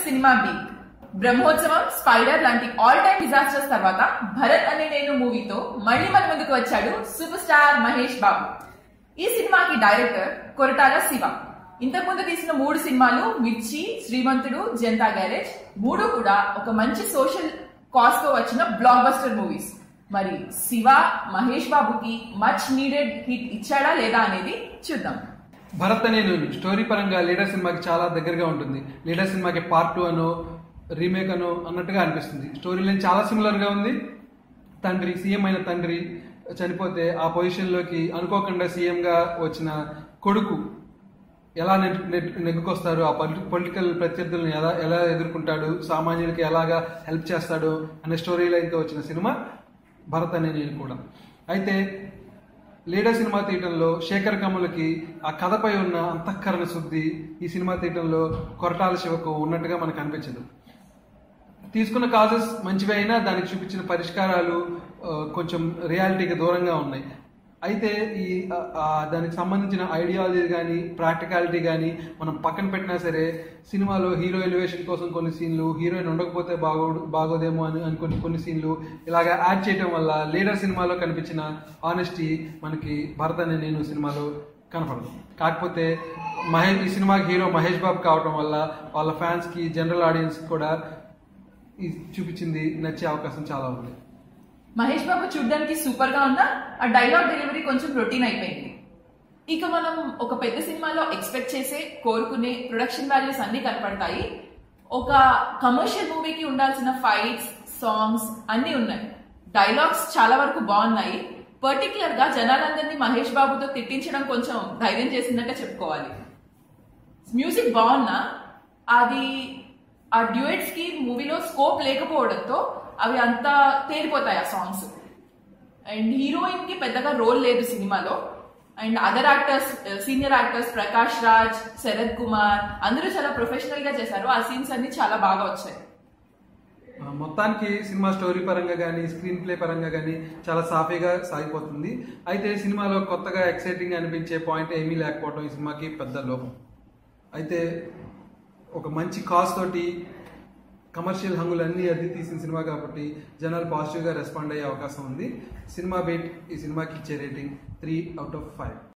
cinema బీట్ Brahmotsavam Spyder లాంటి all time disasters తర్వాత భరత్ అనే నేను మూవీతో మళ్ళీ మన ముందుకు వచ్చాడు సూపర్ స్టార్ మహేష్ బాబు ఈ సినిమాకి డైరెక్టర్ కొరటాల శివ ఇంతకుముందు తీసిన మూడు సినిమాలు మిర్చి శ్రీమంతుడు జనతా గ్యారేజ్ మూడు కూడా ఒక మంచి సోషల్ కాస్ తో వచ్చిన బ్లాక్ బస్టర్ మూవీస్ మరి శివ మహేష్ బాబుకి మచ్ నీడెడ్ హిట్ ఇచ్చాడా లేదా అనేది చూద్దాం భరత్ అనే నేను స్టోరీ పరంగా లీడర్ సినిమాకి చాలా దగ్గరగా ఉంటుంది లీడర్ సినిమాకి పార్ట్ టూ అనో రీమేక్ అనో అన్నట్టుగా అనిపిస్తుంది స్టోరీ లైన్ చాలా సిమిలర్గా ఉంది తండ్రి సీఎం అయిన తండ్రి చనిపోతే ఆ పొజిషన్లోకి అనుకోకుండా సీఎంగా వచ్చిన కొడుకు ఎలా నెట్ నెట్ నెగ్గుకొస్తాడు ఆ పొలిటికల్ ప్రత్యర్థులను ఎలా ఎలా ఎదుర్కొంటాడు సామాన్యులకి ఎలాగా హెల్ప్ చేస్తాడు అనే స్టోరీ లైన్తో వచ్చిన సినిమా భరత్ అనే నేను కూడా అయితే లీడర్ సినిమా తీయటంలో శేఖర్ కమలకి ఆ కథపై ఉన్న అంతఃకరణ శుద్ధి ఈ సినిమా తీయటంలో కొరటాల శివకు ఉన్నట్టుగా మనకు అనిపించదు తీసుకున్న కాజెస్ మంచివి అయినా దానికి చూపించిన పరిష్కారాలు ఆ, కొంచెం రియాలిటీకి దూరంగా ఉన్నాయి అయితే ఈ ఆ, ఆ, దానికి సంబంధించిన ఐడియాలజీ కానీ ప్రాక్టికాలిటీ కానీ మనం పక్కన పెట్టినా సరే సినిమాలో హీరో ఎలివేషన్ కోసం కొన్ని సీన్లు హీరోయిన్ ఉండకపోతే బాగోడు బాగోదేమో అని అనుకుని కొన్ని సీన్లు ఇలాగా యాడ్ చేయడం వల్ల లీడర్ సినిమాలో కనిపించిన ఆనెస్టీ మనకి భరత్ అనే నేను సినిమాలో కనపడదు కాకపోతే మహేష్ ఈ సినిమాకి హీరో మహేష్ బాబు కావడం వల్ల వాళ్ళ ఫ్యాన్స్కి జనరల్ ఆడియన్స్కి కూడా ఈ చూపించింది నచ్చే అవకాశం చాలా ఉంది మహేష్ బాబు చూడడానికి సూపర్ గా ఉందా ఆ డైలాగ్ డెలివరీ కొంచెం రొటీన్ అయిపోయింది ఇక మనం ఒక పెద్ద సినిమాలో ఎక్స్పెక్ట్ చేసే కోరుకునే ప్రొడక్షన్ వాల్యూస్ అన్ని కనపడతాయి ఒక కమర్షియల్ మూవీకి ఉండాల్సిన ఫైట్స్ సాంగ్స్ అన్ని ఉన్నాయి డైలాగ్స్ చాలా వరకు బాగున్నాయి పర్టికులర్ గా జనాలందరినీ మహేష్ బాబుతో తిట్టించడం కొంచెం ధైర్యం చేసిందట చెప్పుకోవాలి మ్యూజిక్ బాగున్నా అది ఆ డ్యూయట్స్ కి మూవీలో స్కోప్ లేకపోవడంతో అవి అంతా తేలిపోతాయి ఆ సాంగ్స్ అండ్ హీరోయిన్ కి పెద్దగా రోల్ లేదు సినిమాలో and other actors senior actors Prakash Raj Sarath Kumar అందరూ చాలా ప్రొఫెషనల్ గా చేశారు ఆ సీన్స్ అన్ని చాలా బాగా వచ్చాయి ఆ, మొత్తానికి సినిమా స్టోరీ పరంగా కానీ స్క్రీన్ ప్లే పరంగా కానీ చాలా సాఫీగా సాగిపోతుంది అయితే సినిమాలో కొత్తగా ఎక్సైటింగ్ అనిపించే పాయింట్ ఏమీ లేకపోవడం ఈ సినిమాకి పెద్ద లోపం అయితే ఒక మంచి కాస్ట్ తోటి కమర్షియల్ హంగులు అన్ని అద్దె తీసిన సినిమా కాబట్టి జనాలు పాజిటివ్గా రెస్పాండ్ అయ్యే అవకాశం ఉంది సినిమా బేట్ ఈ సినిమాకి ఇచ్చే rating three out of five